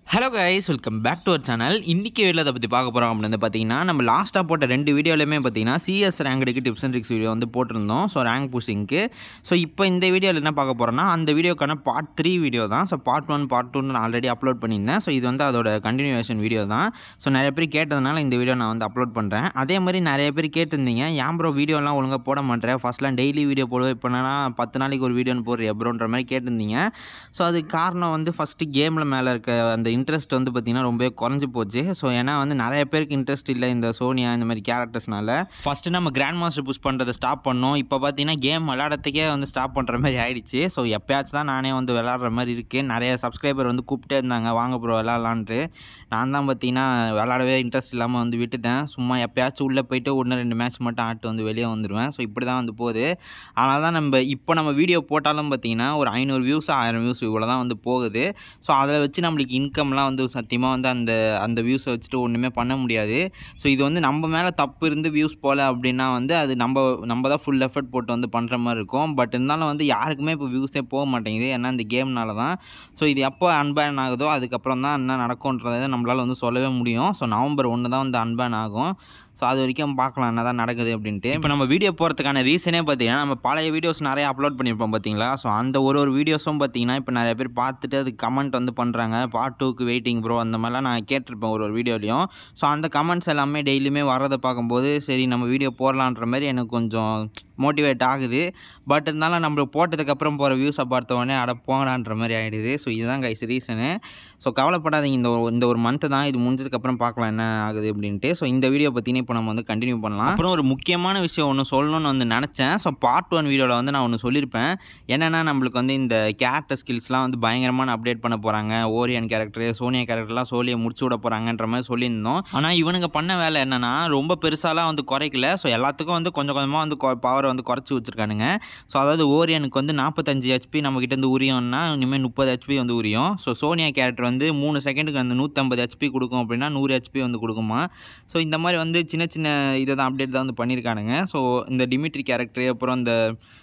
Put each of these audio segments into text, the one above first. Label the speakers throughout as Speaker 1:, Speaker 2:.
Speaker 1: hello guys welcome back to our channel இன்றைக்கி வீடியோவில் அதை பற்றி பார்க்க போகிறோம் அப்படின்னு வந்து பார்த்தீங்கன்னா நம்ம லாஸ்ட்டாக போட்ட ரெண்டு வீடியோலையுமே பார்த்தீங்கன்னா சிஎஸ் ரேங்க்டுக்கு டிப்ஸ் அண்ட் ட்ரிக்ஸ் வீடியோ வந்து போட்டிருந்தோம் ஸோ ரேங்க் புஷிங்க்கு ஸோ இப்போ இந்த வீடியோவில் என்ன பார்க்க போகிறோன்னா அந்த வீடியோக்கான பார்ட் த்ரீ வீடியோ தான் ஸோ பார்ட் ஒன் பார்ட் டூன்னு நான் ஆல்ரெடி அப்லோட் பண்ணியிருந்தேன் ஸோ இது வந்து அதோட கண்டினியூவேஷன் வீடியோ தான் ஸோ நிறைய பேர் கேட்டதுனால இந்த வீடியோ நான் வந்து அப்லோட் பண்ணுறேன் அதே மாதிரி நிறைய பேர் கேட்டிருந்தீங்க ஏன் ப்ரோ வீடியோலாம் ஒழுங்காக போட மாட்டேன் ஃபஸ்ட்லாம் டெய்லி வீடியோ போடுவேன் இப்போ என்னன்னா பத்து நாளைக்கு ஒரு வீடியோன்னு போடுறிய ப்ரோன்ற மாதிரி கேட்டிருந்தீங்க ஸோ அதுக்கு காரணம் வந்து ஃபஸ்ட்டு கேமில் மேலே இருக்க அந்த இன்ட்ரெஸ்ட் வந்து பார்த்திங்கன்னா ரொம்பவே குறைஞ்சி போச்சு ஸோ ஏன்னா வந்து நிறைய பேருக்கு இன்ட்ரெஸ்ட் இல்லை இந்த சோனியா இந்த மாதிரி கேரக்டர்ஸ்னால ஃபஸ்ட்டு நம்ம கிராண்ட் மாஸ்டர் புஷ் பண்ணுறதை ஸ்டாப் பண்ணோம் இப்போ பார்த்தீங்கன்னா கேம் விளாடத்துக்கே வந்து ஸ்டாப் பண்ணுற மாதிரி ஆயிடுச்சு ஸோ எப்பயாச்சும் தான் நானே வந்து விளாட்ற மாதிரி இருக்குது நிறைய சப்ஸ்கிரைபர் வந்து கூப்பிட்டே இருந்தாங்க வாங்க ப்ரோ விளாட்லான்ட்டு நான் தான் பார்த்தீங்கன்னா விளாடவே இன்ட்ரெஸ்ட் இல்லாமல் வந்து விட்டுட்டேன் சும்மா எப்பயாச்சும் உள்ளே போயிட்டு ஒன்று ரெண்டு மேட்ச் மட்டும் ஆட்டு வந்து வெளியே வந்துடுவேன் ஸோ இப்படி தான் வந்து போகுது அதனால தான் நம்ம இப்போ நம்ம வீடியோ போட்டாலும் பார்த்தீங்கன்னா ஒரு ஐநூறு வியூஸ் ஆயிரம் வியூஸ் இவ்வளோ தான் வந்து போகுது ஸோ அதில் வச்சு நம்மளுக்கு இன்கம்லாம் வந்து சத்தியமாக வந்து அந்த அந்த வியூஸை வச்சுட்டு ஒன்றுமே பண்ண முடியாது ஸோ இது வந்து நம்ம மேலே தப்பு இருந்து வியூஸ் போகல அப்படின்னா வந்து அது நம்ம நம்ம தான் ஃபுல் எஃபர்ட் போட்டு வந்து பண்ணுற மாதிரி இருக்கும் பட் இருந்தாலும் வந்து யாருக்குமே இப்போ வியூஸே போக மாட்டேங்குது ஏன்னா இந்த கேம்னால தான் ஸோ இது எப்போ அன்பேன் ஆகுதோ அதுக்கப்புறம் தான் என்ன நடக்கும்ன்றதை நம்மளால் வந்து சொல்லவே முடியும் ஸோ நவம்பர் ஒன்று தான் வந்து அன்பேன் ஆகும் ஸோ அது வரைக்கும் பார்க்கலாம் என்ன தான் நடக்குது அப்படின்ட்டு இப்போ நம்ம வீடியோ போகிறதுக்கான ரீசனே பார்த்தீங்கன்னா நம்ம பழைய வீடியோஸ் நிறைய அப்லோட் பண்ணியிருப்போம் பார்த்தீங்களா ஸோ அந்த ஒரு ஒரு வீடியோஸும் பார்த்தீங்கன்னா இப்போ நிறைய பேர் பார்த்துட்டு அது கமெண்ட் வந்து பண்ணுறாங்க பார்ட் டூக்கு வெயிட்டிங் ப்ரோ அந்த மாதிரிலாம் நான் கேட்டிருப்பேன் ஒரு ஒரு வீடியோலையும் ஸோ அந்த கமெண்ட்ஸ் எல்லாமே டெய்லியுமே வரதை பார்க்கும்போது சரி நம்ம வீடியோ போடலான்ற மாதிரி எனக்கு கொஞ்சம் மோட்டிவேட் ஆகுது பட் இருந்தாலும் நம்ம போட்டதுக்கப்புறம் போகிற வியூஸை பார்த்த உடனே அட போங்கடான்ற மாதிரி ஆகிடுது ஸோ இதுதான் கைஸ் ரீசனு ஸோ கவலைப்படாதீங்க இந்த ஒரு இந்த ஒரு மந்த்து தான் இது முடிஞ்சதுக்கப்புறம் பார்க்கலாம் என்ன ஆகுது அப்படின்ட்டு ஸோ இந்த வீடியோ பற்றினே இப்போ நம்ம வந்து கண்டினியூ பண்ணலாம் அப்புறம் ஒரு முக்கியமான விஷயம் ஒன்று சொல்லணும்னு வந்து நினச்சேன் ஸோ பார்ட் ஒன் வீடியோவில் வந்து நான் ஒன்று சொல்லியிருப்பேன் என்னென்னா நம்மளுக்கு வந்து இந்த கேரக்டர் ஸ்கில்ஸ்லாம் வந்து பயங்கரமான அப்டேட் பண்ண போகிறாங்க ஓரியன் கேரக்டர் சோனியா கேரக்டர்லாம் சோழியை முடிச்சு விட போகிறாங்கன்ற மாதிரி சொல்லியிருந்தோம் ஆனால் இவனுங்க பண்ண வேலை என்னென்னா ரொம்ப பெருசாலாம் வந்து குறைக்கல ஸோ எல்லாத்துக்கும் வந்து கொஞ்சம் கொஞ்சமாக வந்து பவரை வந்து குறைச்சி வச்சுருக்கானுங்க ஸோ அதாவது ஓரியனுக்கு வந்து நாற்பத்தஞ்சு ஹெச்பி நம்மக்கிட்ட இருந்து உரியும்னா இனிமேல் முப்பது ஹெச்பி வந்து உரியும் ஸோ சோனியா கேரக்டர் வந்து மூணு செகண்டுக்கு அந்த நூற்றம்பது ஹெச்பி கொடுக்கும் அப்படின்னா நூறு ஹெச்பி வந்து கொடுக்குமா ஸோ இந்த மாதிரி வந்து சின்ன சின்ன இதை தான் அப்டேட் தான் வந்து பண்ணியிருக்கானுங்க ஸோ இந்த டிமிட்ரி கேரக்டர் அப்புறம் இந்த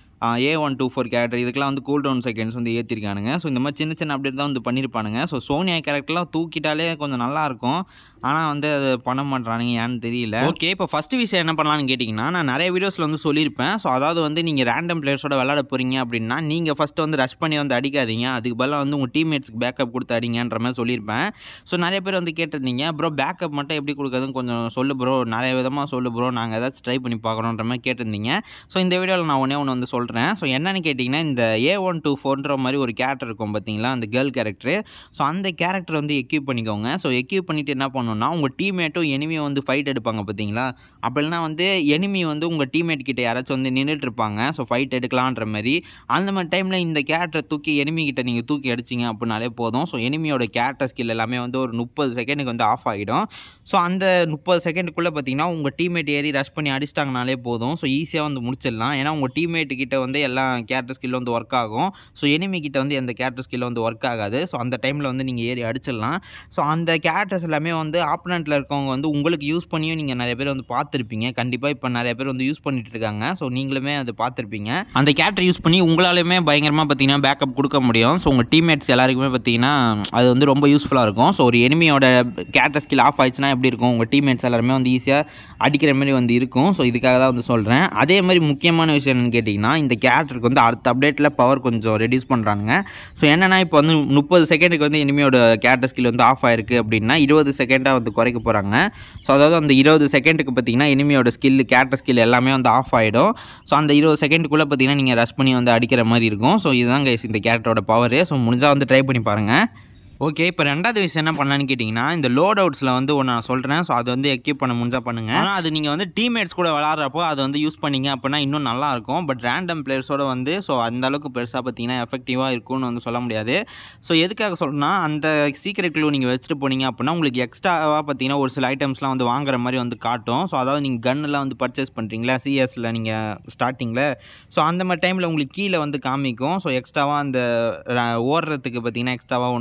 Speaker 1: A one two four character இதுக்கெல்லாம் வந்து கூல் டவுன் செகண்ட்ஸ் வந்து ஏற்றிருக்கானுங்க ஸோ இந்த மாதிரி சின்ன சின்ன அப்டேட் தான் வந்து பண்ணியிருப்பானுங்க ஸோ சோனியா கேரக்டர்லாம் தூக்கிட்டாலே கொஞ்சம் நல்லாயிருக்கும் ஆனால் வந்து அது பண்ண மாட்டானுங்க ஏன்னு தெரியல ஓகே இப்போ ஃபஸ்ட்டு விஷயம் என்ன பண்ணலான்னு கேட்டிங்கன்னா நான் நிறைய வீடியோஸில் வந்து சொல்லியிருப்பேன் ஸோ அதாவது வந்து நீங்கள் ரேண்டம் பிளேயர்ஸோட விளாட போகிறீங்க அப்படின்னா நீங்கள் ஃபஸ்ட்டு வந்து ரஷ் பண்ணி வந்து அடிக்காதீங்க அதுக்கு பதிலாக வந்து உங்கள் டீம்மேட்ஸ்க்கு பேக்கப் கொடுத்து அடிங்கன்ற மாதிரி சொல்லியிருப்பேன் ஸோ நிறைய பேர் வந்து கேட்டிருந்தீங்க ப்ரோ பேக்கப் மட்டும் எப்படி கொடுக்குறதுன்னு கொஞ்சம் சொல்லு ப்ரோ நிறைய விதமாக சொல்லு ப்ரோ நாங்கள் ஏதாச்சும் ட்ரை பண்ணி பார்க்குறோன்ற மாதிரி கேட்டிருந்தீங்க ஸோ இந்த வீடியோவில் நான் ஒன்றே ஒன்று வந்து சொல்கிறேன் ஸோ என்னென்னு கேட்டிங்கன்னா இந்த ஏ ஒன் டூ ஃபோர்ன்ற மாதிரி ஒரு கேரக்டர் இருக்கும் பார்த்தீங்களா அந்த கேர்ள் கேரக்டர் ஸோ அந்த கேரக்டர் வந்து எக்யூப் பண்ணிக்கோங்க ஸோ எக்யூப் பண்ணிவிட்டு என்ன பண்ணணும்னா உங்கள் டீம்மேட்டும் எனிமியை வந்து ஃபைட் எடுப்பாங்க பார்த்தீங்களா அப்படின்னா வந்து எனிமி வந்து உங்கள் டீம்மேட் கிட்ட யாராச்சும் வந்து நின்றுட்டு இருப்பாங்க ஸோ ஃபைட் எடுக்கலான்ற மாதிரி அந்த மாதிரி டைமில் இந்த கேரக்டரை தூக்கி எனிமி கிட்ட நீங்கள் தூக்கி அடிச்சிங்க அப்படின்னாலே போதும் ஸோ எனிமியோட கேரக்டர் ஸ்கில் எல்லாமே வந்து ஒரு முப்பது செகண்டுக்கு வந்து ஆஃப் ஆகிடும் ஸோ அந்த முப்பது செகண்டுக்குள்ளே பார்த்தீங்கன்னா உங்கள் டீம்மேட் ஏறி ரஷ் பண்ணி அடிச்சிட்டாங்கனாலே போதும் ஸோ ஈஸியாக வந்து முடிச்சிடலாம் ஏன்னா உங்கள் டீம்மேட் கிட்ட வந்து எல்லா கேரக்டர் ஸ்கில் வந்து ஒர்க் ஆகும் ஸோ எனிமி கிட்ட வந்து எந்த கேரக்டர் ஸ்கில் வந்து ஒர்க் ஆகாது ஸோ அந்த டைமில் வந்து நீங்கள் ஏறி அடிச்சிடலாம் ஸோ அந்த கேரக்டர்ஸ் எல்லாமே வந்து ஆப்பனண்ட்டில் இருக்கவங்க வந்து உங்களுக்கு யூஸ் பண்ணியும் நீங்கள் நிறைய பேர் வந்து பார்த்துருப்பீங்க கண்டிப்பாக இப்போ நிறைய பேர் வந்து யூஸ் பண்ணிட்டு இருக்காங்க ஸோ நீங்களுமே அது பார்த்துருப்பீங்க அந்த கேரக்டர் யூஸ் பண்ணி உங்களாலுமே பயங்கரமாக பார்த்தீங்கன்னா பேக்கப் கொடுக்க முடியும் ஸோ உங்கள் டீம்மேட்ஸ் எல்லாருக்குமே பார்த்தீங்கன்னா அது வந்து ரொம்ப யூஸ்ஃபுல்லாக இருக்கும் ஸோ ஒரு எனிமியோட கேரக்டர் ஸ்கில் ஆஃப் ஆயிடுச்சுன்னா எப்படி இருக்கும் உங்கள் டீம்மேட்ஸ் எல்லாருமே வந்து ஈஸியாக அடிக்கிற மாதிரி வந்து இருக்கும் ஸோ இதுக்காக தான் வந்து சொல்கிறேன் அதே மாதிரி முக்கியமான விஷயம் என்னன்னு கேட்டிங்கன்னா இந்த கேரக்டருக்கு வந்து அடுத்த அப்டேட்டில் பவர் கொஞ்சம் ரெடியூஸ் பண்ணுறாங்க ஸோ என்னென்னா இப்போ வந்து முப்பது செகண்டுக்கு வந்து எனிமியோட கேரக்டர் ஸ்கில் வந்து ஆஃப் ஆயிருக்கு அப்படின்னா இருபது செகண்டாக வந்து குறைக்க போகிறாங்க ஸோ அதாவது அந்த இருபது செகண்டுக்கு பார்த்தீங்கன்னா எனிமியோட ஸ்கில் கேரக்டர் ஸ்கில் எல்லாமே வந்து ஆஃப் ஆகிடும் ஸோ அந்த இருபது செகண்டுக்குள்ளே பார்த்தீங்கன்னா நீங்கள் ரஷ் பண்ணி வந்து அடிக்கிற மாதிரி இருக்கும் ஸோ இதுதான் கைஸ் இந்த கேரக்டரோட பவர் ஸோ முடிஞ்சால் வந்து ட்ரை பண்ணி பாருங்கள் ஓகே இப்போ ரெண்டாவது விஷயம் என்ன பண்ணலான்னு கேட்டிங்கன்னா இந்த லோட் அவுட்ஸில் வந்து ஒன்று நான் சொல்கிறேன் ஸோ அது வந்து எக்யூப் பண்ண முடிஞ்சால் பண்ணுங்கள் ஆனால் அது நீங்கள் வந்து டீம்மேட்ஸ் கூட விளாட்றப்போ அதை வந்து யூஸ் பண்ணிங்க அப்படின்னா இன்னும் நல்லாயிருக்கும் பட் ரேண்டம் பிளேயர்ஸோட வந்து ஸோ அந்த அளவுக்கு பெருசாக பார்த்தீங்கன்னா எஃபெக்டிவாக இருக்கும்னு வந்து சொல்ல முடியாது ஸோ எதுக்காக சொல்லணும்னா அந்த சீக்கிரட் க்ளூ நீங்கள் வச்சுட்டு போனீங்க அப்படின்னா உங்களுக்கு எக்ஸ்ட்ராவாக பார்த்தீங்கன்னா ஒரு சில ஐட்டம்ஸ்லாம் வந்து வாங்குற மாதிரி வந்து காட்டும் ஸோ அதாவது நீங்கள் கன்னெல்லாம் வந்து பர்ச்சேஸ் பண்ணுறீங்களா சிஎஸில் நீங்கள் ஸ்டார்டிங்கில் ஸோ அந்த மாதிரி டைமில் உங்களுக்கு கீழே வந்து காமிக்கும் ஸோ எக்ஸ்ட்ராவாக அந்த ஓடுறதுக்கு பார்த்தீங்கன்னா எக்ஸ்ட்ராவாக ஒன்று காட்டும்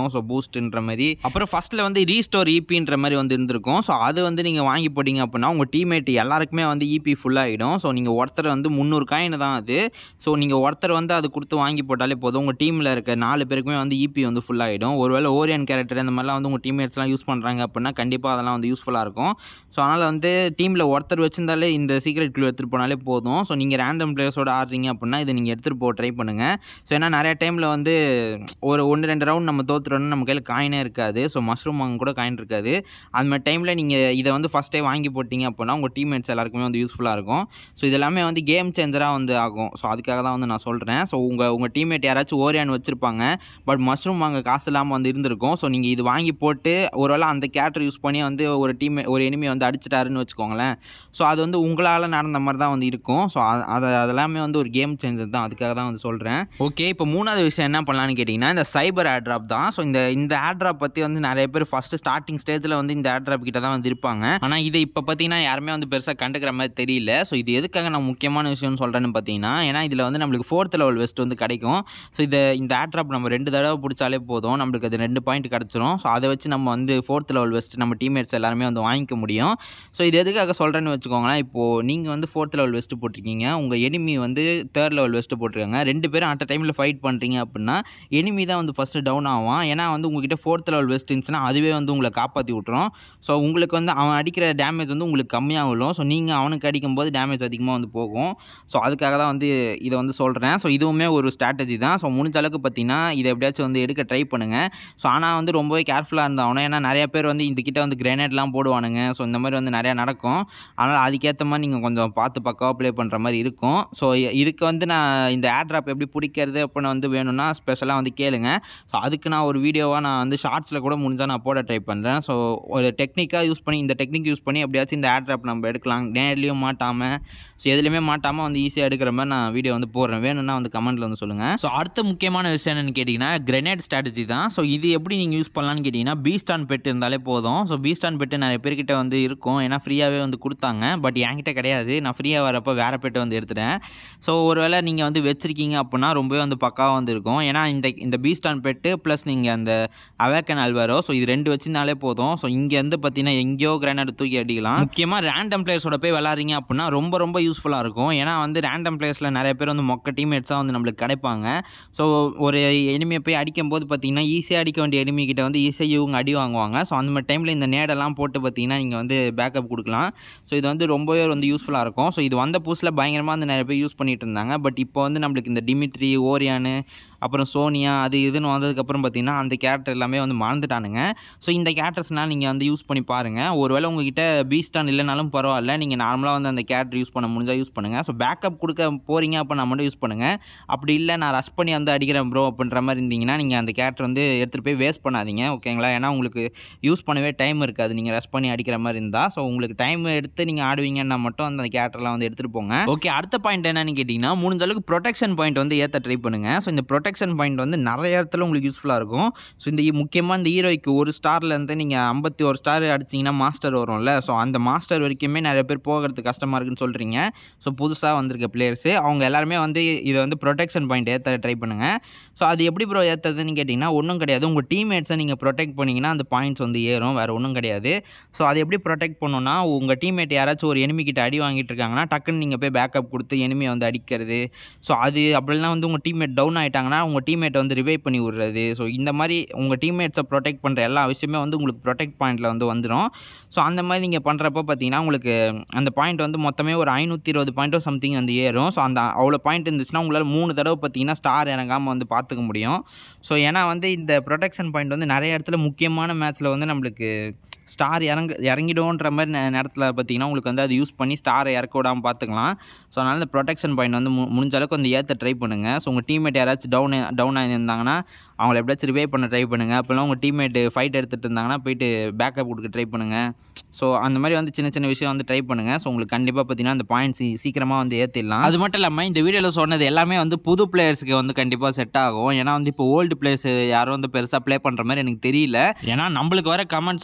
Speaker 1: ஆகிடும் ஸோ பூஸ்ட்ன்ற மாதிரி அப்புறம் ஃபஸ்ட்டில் வந்து ரீஸ்டோர் ஈபின்ற மாதிரி வந்து இருந்திருக்கும் ஸோ அது வந்து நீங்கள் வாங்கி போட்டிங்க அப்படின்னா உங்கள் டீம்மேட் எல்லாருக்குமே வந்து இபி ஃபுல்லாகிடும் ஸோ நீங்கள் ஒருத்தர் வந்து முந்நூறு காயின் தான் அது ஸோ நீங்கள் ஒருத்தர் வந்து அது கொடுத்து வாங்கி போட்டாலே போதும் உங்கள் டீமில் இருக்க நாலு பேருக்குமே வந்து இபி வந்து ஃபுல்லாகிடும் ஒருவேளை ஓரியன் கேரக்டர் இந்த மாதிரிலாம் வந்து உங்கள் டீம்மேட்ஸ்லாம் யூஸ் பண்ணுறாங்க அப்படின்னா கண்டிப்பாக அதெல்லாம் வந்து யூஸ்ஃபுல்லாக இருக்கும் ஸோ அதனால் வந்து டீமில் ஒருத்தர் வச்சிருந்தாலே இந்த சீக்ரெட் க்ளூ எடுத்துகிட்டு போனாலே போதும் ஸோ நீங்கள் ரேண்டம் பிளேயர்ஸோட ஆடுறீங்க அப்படின்னா இதை நீங்கள் எடுத்துகிட்டு போக ட்ரை பண்ணுங்கள் ஸோ ஏன்னா நிறைய டைமில் வந்து ஒரு ஒன்று ரெண்டு ரவுண்ட் நம்ம தோத்துறோம்னா நம்ம கையில் காயினே இருக்காது ஸோ மஷ்ரூம் வாங்க கூட காயின் இருக்காது அது மாதிரி டைமில் நீங்கள் இதை வந்து ஃபஸ்ட்டே வாங்கி போட்டிங்க அப்படின்னா உங்கள் டீம்மேட்ஸ் எல்லாருக்குமே வந்து யூஸ்ஃபுல்லாக இருக்கும் ஸோ இது எல்லாமே வந்து கேம் சேஞ்சராக வந்து ஆகும் ஸோ அதுக்காக தான் வந்து நான் சொல்கிறேன் ஸோ உங்கள் உங்கள் டீம்மேட் யாராச்சும் ஓரியான் வச்சுருப்பாங்க பட் மஷ்ரூம் வாங்க காசு இல்லாமல் வந்து இருந்திருக்கும் ஸோ நீங்கள் இது வாங்கி போட்டு ஒருவேளை அந்த கேரக்டர் யூஸ் பண்ணி வந்து ஒரு டீம் ஒரு எனிமி வந்து அடிச்சிட்டாருன்னு வச்சுக்கோங்களேன் ஸோ அது வந்து உங்களால் நடந்த மாதிரி தான் வந்து இருக்கும் ஸோ அது அதெல்லாமே வந்து ஒரு கேம் சேஞ்சர் தான் அதுக்காக தான் வந்து சொல்கிறேன் ஓகே இப்போ மூணாவது விஷயம் என்ன பண்ணலான்னு கேட்டிங்கன்னா இந்த சைபர் ஆட்ராப் தான் ஸோ இந்த இந்த ஆட்ராப் பற்றி வந்து நிறைய பேர் ஃபஸ்ட்டு ஸ்டார்டிங் ஸ்டேஜில் வந்து இந்த ஆட்ராப் கிட்ட தான் வந்து இருப்பாங்க ஆனால் இது இப்போ பார்த்தீங்கன்னா யாருமே வந்து பெருசாக கண்டுக்கிற மாதிரி தெரியல ஸோ இது எதுக்காக நான் முக்கியமான விஷயம்னு சொல்கிறேன்னு பார்த்தீங்கன்னா ஏன்னா இதில் வந்து நம்மளுக்கு ஃபோர்த் லெவல் வெஸ்ட் வந்து கிடைக்கும் ஸோ இதை இந்த ஆட்ராப் நம்ம ரெண்டு தடவை பிடிச்சாலே போதும் நம்மளுக்கு அது ரெண்டு பாயிண்ட் கிடச்சிரும் ஸோ அதை வச்சு நம்ம வந்து ஃபோர்த் லெவல் வெஸ்ட் நம்ம டீம்மேட்ஸ் எல்லாருமே வந்து வாங்கிக்க முடியும் ஸோ இது எதுக்காக சொல்கிறேன்னு வச்சுக்கோங்களேன் இப்போது நீங்கள் வந்து ஃபோர்த் லெவல் வெஸ்ட்டு போட்டிருக்கீங்க உங்கள் எனிமி வந்து தேர்ட் லெவல் வெஸ்ட்டு போட்டிருக்காங்க ரெண்டு பேரும் அட் டைமில் ஃபைட் பண்ணுறீங்க அப்படின்னா எனிமி தான் வந்து ஃபஸ்ட்டு டவுன் ஆவான் ஏன்னா வந்து உங்ககிட்ட ஃபோர்த் லெவல் வெஸ்ட் இருந்துச்சுன்னா அதுவே வந்து உங்களை காப்பாற்றி விட்ரும் ஸோ உங்களுக்கு வந்து அவன் அடிக்கிற டேமேஜ் வந்து உங்களுக்கு கம்மியாக விழும் ஸோ நீங்கள் அவனுக்கு அடிக்கும்போது டேமேஜ் அதிகமாக வந்து போகும் ஸோ அதுக்காக தான் வந்து இதை வந்து சொல்கிறேன் ஸோ இதுவுமே ஒரு ஸ்ட்ராட்டஜி தான் ஸோ முடிஞ்ச அளவுக்கு பார்த்தீங்கன்னா இதை எப்படியாச்சும் வந்து எடுக்க ட்ரை பண்ணுங்கள் ஸோ ஆனால் வந்து ரொம்பவே கேர்ஃபுல்லாக இருந்தாகணும் ஏன்னா நிறைய பேர் வந்து இந்த கிட்ட வந்து கிரேனேட்லாம் போடுவானுங்க ஸோ இந்த மாதிரி வந்து நிறையா நடக்கும் அதனால் அதுக்கேற்ற மாதிரி நீங்கள் கொஞ்சம் பார்த்து பக்காவாக ப்ளே பண்ணுற மாதிரி இருக்கும் ஸோ இதுக்கு வந்து நான் இந்த ஏர் ட்ராப் எப்படி பிடிக்கிறது அப்படின்னு வந்து வேணும்னா ஸ்பெஷலாக வந்து கேளுங்க ஸோ அதுக்கு நான் ஒரு வீடியோவாக நான் வந்து ஷார்ட்ஸில் கூட முடிஞ்சால் நான் போட ட்ரை பண்ணுறேன் ஸோ ஒரு டெக்னிக்காக யூஸ் பண்ணி இந்த டெக்னிக் யூஸ் பண்ணி எப்படியாச்சும் இந்த ஏர் ட்ராப் நம்ம எடுக்கலாம் நேர்லேயும் மாட்டாமல் ஸோ எதுலேயுமே மாட்டாமல் வந்து ஈஸியாக எடுக்கிற மாதிரி நான் வீடியோ வந்து போடுறேன் வேணும்னா வந்து கமெண்ட்டில் வந்து சொல்லுங்கள் ஸோ அடுத்த முக்கியமான விஷயம் என்னென்னு கேட்டிங்கன்னா கிரெனேட் ஸ்ட்ராட்டஜி தான் ஸோ இது எப்படி நீங்கள் யூஸ் பண்ணலான்னு கேட்டிங்கன்னா பீஸ்டான் பெட் இருந்தாலே போதும் ஸோ பீஸ்டான் பெட்டு நிறைய பேர்கிட்ட வந்து இருக்கும் ஏன்னா ஃப்ரீயாகவே வந்து கொடுத்தாங்க பட் என்கிட்ட கிடையாது நான் ஃப்ரீயாக வரப்போ வேறு பெட்டை வந்து எடுத்துட்டேன் ஸோ ஒருவேளை நீங்கள் வந்து வச்சுருக்கீங்க அப்படின்னா ரொம்பவே வந்து பக்காவாக வந்து இருக்கும் ஏன்னா இந்த இந்த பீஸ்டான் பெட்டு ப்ளஸ் நீங்கள் அந்த அவேக்கன் அல்வாரோ ஸோ இது ரெண்டு வச்சிருந்தாலே போதும் ஸோ இங்கேருந்து பார்த்தீங்கன்னா எங்கேயோ கிரானைட் தூக்கி அடிக்கலாம் முக்கியமாக ரேண்டம் பிளேயர்ஸோட போய் விளாட்றீங்க அப்படின்னா ரொம்ப ரொம்ப யூஸ்ஃபுல்லாக இருக்கும் ஏன்னா வந்து ரேண்டம் பிளேயர்ஸில் நிறைய பேர் வந்து மொக்க டீம்மேட்ஸாக வந்து நம்மளுக்கு கிடைப்பாங்க ஸோ ஒரு எனிமையை போய் அடிக்கும் போது பார்த்தீங்கன்னா ஈஸியாக அடிக்க வேண்டிய enemy கிட்ட வந்து ஈஸியாக இவங்க அடி வாங்குவாங்க ஸோ அந்த மாதிரி டைமில் இந்த நேடெல்லாம் போட்டு பார்த்தீங்கன்னா நீங்கள் வந்து பேக்கப் கொடுக்கலாம் ஸோ இது வந்து ரொம்பவே வந்து யூஸ்ஃபுல்லாக இருக்கும் ஸோ இது வந்த புதுசில் பயங்கரமாக வந்து நிறைய பேர் யூஸ் பண்ணிட்டு இருந்தாங்க பட் இப்போ வந்து நம்மளுக்கு இந்த டிமிட்ரி ஓரியானு அப்புறம் சோனியா அது இதுன்னு வந்ததுக்கப்புறம் பார்த்தீங்கன்னா அந்த கேரக்டர் எல்லாமே வந்து மறந்துட்டானுங்க ஸோ இந்த கேரக்டர்ஸ்னால் நீங்கள் வந்து யூஸ் பண்ணி பாருங்கள் ஒருவேளை உங்ககிட்ட பீஸ்டான் இல்லைனாலும் பரவாயில்ல நீங்கள் நார்மலாக வந்து அந்த கேரக்டர் யூஸ் பண்ண முடிஞ்சால் யூஸ் பண்ணுங்கள் ஸோ பேக்கப் கொடுக்க போகிறீங்க அப்படின்னா மட்டும் யூஸ் பண்ணுங்கள் அப்படி இல்லை நான் ரஷ் பண்ணி வந்து அடிக்கிறேன் ப்ரோ அப்படின்ற மாதிரி இருந்தீங்கன்னா நீங்கள் அந்த கேரக்டர் வந்து எடுத்துகிட்டு போய் வேஸ்ட் பண்ணாதீங்க ஓகேங்களா ஏன்னா உங்களுக்கு யூஸ் பண்ணவே டைம் இருக்காது நீங்கள் ரஷ் பண்ணி அடிக்கிற மாதிரி இருந்தால் ஸோ உங்களுக்கு டைம் எடுத்து நீங்கள் ஆடுவீங்கன்னா மட்டும் அந்த கேரக்டர்லாம் வந்து எடுத்துகிட்டு போங்க ஓகே அடுத்த பாயிண்ட் என்னன்னு கேட்டிங்கன்னா முடிஞ்ச அளவுக்கு ப்ரொடெக்ஷன் பாயிண்ட் வந்து ஏற்ற ட்ரை பண்ணுங்கள் ஸோ இந்த ப்ரொடெக்ஷன் பாயிண்ட் வந்து நிறைய இடத்துல உங்களுக்கு யூஸ்ஃபுல்லாக இருக்கும் ஸோ இந்த முக்கியமாக இந்த ஹீரோய்க்கு ஒரு ஸ்டார்லேருந்து நீங்கள் ஐம்பத்தி ஒரு ஸ்டார் அடிச்சிங்கன்னா மாஸ்டர் வரும்ல ஸோ அந்த மாஸ்டர் வரைக்குமே நிறைய பேர் போகிறது கஷ்டமாக இருக்குன்னு சொல்கிறீங்க ஸோ புதுசாக வந்திருக்க பிளேயர்ஸு அவங்க எல்லாருமே வந்து இதை வந்து ப்ரொடெக்ஷன் பாயிண்ட் ஏற்ற ட்ரை பண்ணுங்கள் ஸோ அது எப்படி ப்ரோ ஏற்றுறதுன்னு கேட்டிங்கன்னா ஒன்றும் கிடையாது உங்கள் டீம்மேட்ஸை நீங்கள் ப்ரொடெக்ட் பண்ணிங்கன்னா அந்த பாயிண்ட்ஸ் வந்து ஏறும் வேறு ஒன்றும் கிடையாது ஸோ அதை எப்படி ப்ரொடெக்ட் பண்ணணும்னா உங்கள் டீம்மேட் யாராச்சும் ஒரு enemy கிட்ட அடி வாங்கிட்டு இருக்காங்கன்னா டக்குன்னு நீங்கள் போய் பேக்கப் கொடுத்து எனிமியை வந்து அடிக்கிறது ஸோ அது அப்படிலாம் வந்து உங்கள் டீம்மேட் டவுன் ஆகிட்டாங்கன்னா உங்கள் டீம்மேட்டை வந்து ரிவைவ் பண்ணி விடுறது ஸோ இந்த மாதிரி உங்கள் டீம்மேட்ஸை ப்ரொடெக்ட் பண்ணுற எல்லா விஷயமே வந்து உங்களுக்கு ப்ரொடெக்ட் பாயிண்ட்டில் வந்து வந்துடும் ஸோ அந்த மாதிரி நீங்கள் பண்ணுறப்போ பார்த்தீங்கன்னா உங்களுக்கு அந்த பாயிண்ட் வந்து மொத்தமே ஒரு ஐநூற்றி இருபது பாயிண்ட்டோ சம்திங் வந்து ஏறும் ஸோ அந்த அவ்வளோ பாயிண்ட் இருந்துச்சுன்னா உங்களால் மூணு தடவை பார்த்தீங்கன்னா ஸ்டார் இறங்காமல் வந்து பார்த்துக்க முடியும் ஸோ ஏன்னா வந்து இந்த ப்ரொடெக்ஷன் பாயிண்ட் வந்து நிறைய இடத்துல முக்கியமான மேட்ச்சில் வந்து நம்மளுக்கு ஸ்டார் இறங்க இறங்கிடும்ன்ற மாதிரி நே- நேரத்தில் பார்த்தீங்கன்னா உங்களுக்கு வந்து அது யூஸ் பண்ணி ஸ்டாரை இறக்க விடாமல் பார்த்துக்கலாம் ஸோ அதனால் இந்த ப்ரொடெக்ஷன் பாயிண்ட் வந்து மு- முடிஞ்ச அளவுக்கு வந்து ஏற்ற ட்ரை பண்ணுங்கள் ஸோ உங்கள் டீம்மேட் யாராச்சும் டவுன் டவுன் ஆகியிருந்தாங்கன்னா அவங்கள எப்படியாச்சும் ரிவைவ் பண்ண ட்ரை பண்ணுங்கள் அப்போல்லாம் உங்கள் டீம்மேட் ஃபைட் எடுத்துகிட்டு இருந்தாங்கன்னா போயிட்டு பேக்கப் கொடுக்க ட்ரை பண்ணுங்கள் ஸோ அந்த மாதிரி வந்து சின்ன சின்ன விஷயம் வந்து ட்ரை பண்ணுங்கள் ஸோ உங்களுக்கு கண்டிப்பாக பார்த்தீங்கன்னா அந்த பாயிண்ட்ஸ் சீக்கிரமாக வந்து ஏற்றிடலாம் அது மட்டும் இல்லாமல் இந்த வீடியோவில் சொன்னது எல்லாமே வந்து புது பிளேயர்ஸ்க்கு வந்து கண்டிப்பாக செட் ஆகும் ஏன்னா வந்து இப்போ ஓல்டு பிளேயர்ஸ் யாரும் வந்து பெருசாக ப்ளே பண்ணுற மாதிரி எனக்கு தெரியல ஏன்னா நம்மளுக்கு வர கமெண்ட்ஸ் ஃபுல்லாகவே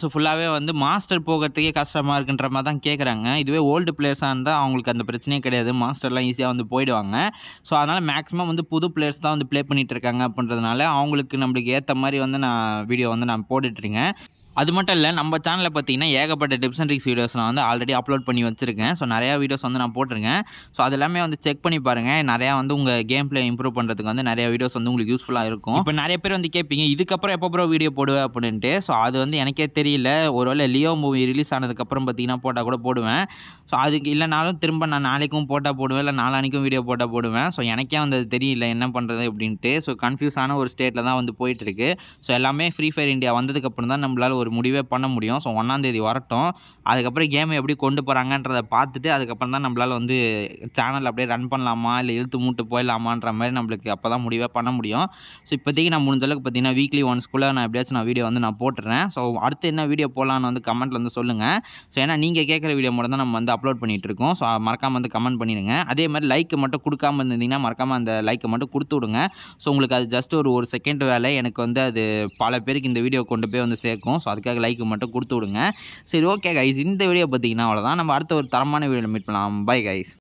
Speaker 1: வந்து மாஸ்டர் போகிறதுக்கே கஷ்டமாக இருக்குன்ற மாதிரி தான் கேட்குறாங்க இதுவே ஓல்டு பிளேயர்ஸாக இருந்தால் அவங்களுக்கு அந்த பிரச்சனையே கிடையாது மாஸ்டர்லாம் ஈஸியாக வந்து போயிடுவாங்க ஸோ அதனால் மேக்ஸிமம் வந்து புது பிளேயர்ஸ் தான் வந்து ப்ளே பண்ணிகிட்டு இருக்காங்க அப்படின்றதுனால அவங்களுக்கு நம்மளுக்கு ஏற்ற மாதிரி வந்து நான் வீடியோ வந்து நான் போட்டுட்ருக்கேன் அது மட்டும் இல்லை நம்ம சேனலில் பார்த்தீங்கன்னா ஏகப்பட்ட டிப்ஸ் அண்ட் ட்ரிக்ஸ் வீடியோஸ் நான் வந்து ஆல்ரெடி அப்லோட் பண்ணி வச்சிருக்கேன் ஸோ நிறையா வீடியோஸ் வந்து நான் போட்டிருக்கேன் ஸோ அது எல்லாமே வந்து செக் பண்ணி பாருங்கள் நிறையா வந்து உங்கள் கேம் பிளே இம்ப்ரூவ் பண்ணுறதுக்கு வந்து நிறைய வீடியோஸ் வந்து உங்களுக்கு யூஸ்ஃபுல்லாக இருக்கும் இப்போ நிறைய பேர் வந்து கேட்பீங்க இதுக்கப்புறம் எப்போ ப்ரோ வீடியோ போடுவேன் அப்படின்ட்டு ஸோ அது வந்து எனக்கே தெரியல ஒருவேளை லியோ மூவி ரிலீஸ் ஆனதுக்கப்புறம் பார்த்தீங்கன்னா போட்டால் கூட போடுவேன் ஸோ அதுக்கு இல்லைனாலும் திரும்ப நான் நாளைக்கும் போட்டால் போடுவேன் இல்லை நாளானிக்கும் வீடியோ போட்டால் போடுவேன் ஸோ எனக்கே வந்து அது தெரியல என்ன பண்ணுறது அப்படின்ட்டு ஸோ கன்ஃபியூஸான ஒரு ஸ்டேட்டில் தான் வந்து போயிட்டுருக்கு ஸோ எல்லாமே ஃப்ரீ ஃபயர் இந்தியா வந்ததுக்கப்புறம் தான் நம்மளால் ஒரு முடிவே பண்ண முடியும் ஸோ ஒன்றாந்தேதி வரட்டும் அதுக்கப்புறம் கேமை எப்படி கொண்டு போகிறாங்கன்றதை பார்த்துட்டு அதுக்கப்புறம் தான் நம்மளால் வந்து சேனல் அப்படியே ரன் பண்ணலாமா இல்லை இழுத்து மூட்டு போயிடலாமான்ற மாதிரி நம்மளுக்கு அப்போ தான் முடிவே பண்ண முடியும் ஸோ இப்போதைக்கு நான் முடிஞ்ச அளவுக்கு பார்த்தீங்கன்னா வீக்லி ஒன்ஸ்க்குள்ளே நான் எப்படியாச்சும் நான் வீடியோ வந்து நான் போட்டுறேன் ஸோ அடுத்து என்ன வீடியோ போடலான்னு வந்து கமெண்ட்டில் வந்து சொல்லுங்கள் ஸோ ஏன்னா நீங்கள் கேட்குற வீடியோ மட்டும் தான் நம்ம வந்து அப்லோட் பண்ணிகிட்டு இருக்கோம் ஸோ மறக்காமல் வந்து கமெண்ட் பண்ணிடுங்க அதே மாதிரி லைக் மட்டும் கொடுக்காம இருந்தீங்கன்னா மறக்காமல் அந்த லைக்கை மட்டும் கொடுத்து விடுங்க ஸோ உங்களுக்கு அது ஜஸ்ட் ஒரு ஒரு செகண்ட் வேலை எனக்கு வந்து அது பல பேருக்கு இந்த வீடியோ கொண்டு போய் வந்து சேர்க்கும் ஸோ அதுக்காக லைக் மட்டும் கொடுத்து விடுங்க சரி ஓகே கைஸ் இந்த வீடியோ பார்த்தீங்கன்னா அவ்வளோதான் நம்ம அடுத்த ஒரு தரமான வீடியோவில் மீட் பண்ணலாம் பை கைஸ்